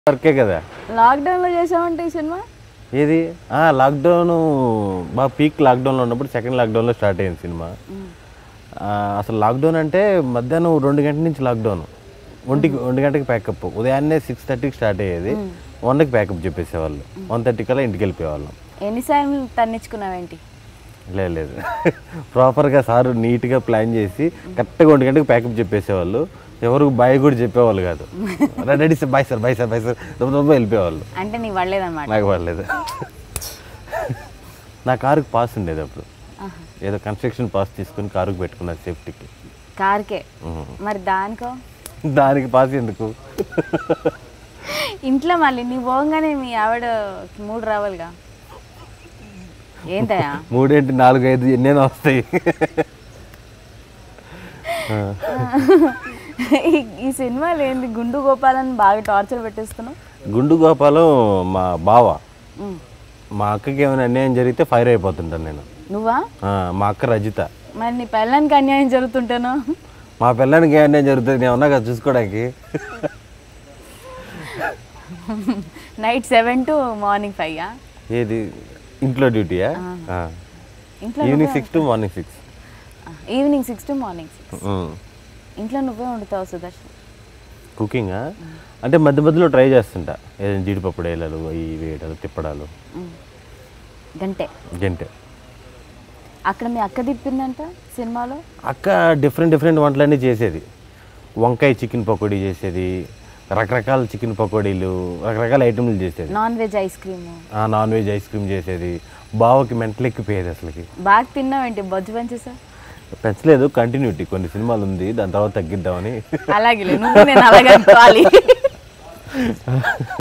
వర్కే కదా లాక్డౌన్లో చేసావంటే ఈ సినిమా ఏది ఆ, లాక్డౌన్ బాగా పీక్ లాక్డౌన్లో ఉన్నప్పుడు సెకండ్ లాక్డౌన్లో స్టార్ట్ అయింది సినిమా ఆ, అసలు లాక్డౌన్ అంటే మధ్యాహ్నం రెండు గంటల నుంచి లాక్డౌన్ ఒంటికి ఒంటి గంటకి ప్యాకప్ ఉదయాన్నే సిక్స్ థర్టీకి స్టార్ట్ అయ్యేది వన్కి ప్యాకప్ చెప్పేసేవాళ్ళు వన్ థర్టీ కల్లా ఇంటికి వెళ్ళిపోయేవాళ్ళం ఎన్నిసార్లు తన్నించుకున్నావేంటి లేదు లేదు ప్రాపర్గా సార్ నీట్గా ప్లాన్ చేసి కరెక్ట్గా ఒంటి గంటకి ప్యాకప్ చెప్పేసేవాళ్ళు ఎవరు బాయ్ కూడా చెప్పేవాళ్ళు కాదు ready sir bye sir bye sir bye sir దెబ్బ దెబ్బ వెళ్ళిపోయేవాళ్ళు అంటే నీ పడలేదన్నమాట నాకు పడలేదు నా కారుకి పాస్ ఉండేది అప్పుడు ఏదో కన్స్ట్రక్షన్ పాస్ తీసుకుని కారుకి పెట్టుకున్నా సేఫ్టీకి కార్కే మరి దానికో దానికి పాస్ ఎందుకు ఇంట్లో మళ్ళీ నీ పోగానే మీ ఆవిడ మూడు రావాలిగా ఏంటయా మూడేంటి నాలుగు ఐదు ఎన్నైనా వస్తాయి ఈ- ఈ సినిమాలో ఏంది గుండు గోపాలని బాగా టార్చర్ పెట్టేస్తున్నావు గుండు గోపాలం మా బావ ఉమ్. మా అక్కకి ఏమైనా అన్యాయం జరిగితే ఫైర్ అయిపోతుంటాను నేను నువ్వా ఆ, మా అక్క రజిత మరి నీ పెళ్ళానికి అన్యాయం జరుగుతుంటాను మా పిల్లానికి ఏ అన్యాయం జరుగుతుంది నేను ఉన్నా కదా చూసుకోవడానికి night seven to morning five ఏది ఇంట్లో డ్యూటీయా ఆ. ఇంట్లో evening six to morning six evening six to morning six ఇంట్లో నువ్వే వండుతావు సుదర్శన్ కుకింగా అంటే మధ్య మధ్యలో ట్రై చేస్తుంటా ఏదైనా జీడిపప్పు వేయడాలు అవి వేయడాలు తిప్పడాలు ఉమ్. గంటే గంటే అక్కడ మీ అక్క తిప్పిందంట సినిమాలో అక్క డిఫరెంట్ డిఫరెంట్ వంటలన్నీ చేసేది వంకాయ చికెన్ పకోడీ చేసేది రకరకాల చికెన్ పకోడీలు రకరకాల ఐటమ్లు చేసేది నాన్ వెజ్ ఐస్ క్రీమ్ ఆ నాన్ వెజ్ ఐస్ క్రీమ్ చేసేది బావకి మెంటలు ఎక్కిపోయేది అసలుకి బాగా తిన్నావేంటి బొజ్జు పెంచేసా పెంచలేదు కంటిన్యూటీ కొన్ని సినిమాలు ఉంది దాని తర్వాత తగ్గిద్దామని అలాగే నువ్వు నేను అలాగే అనుకోవాలి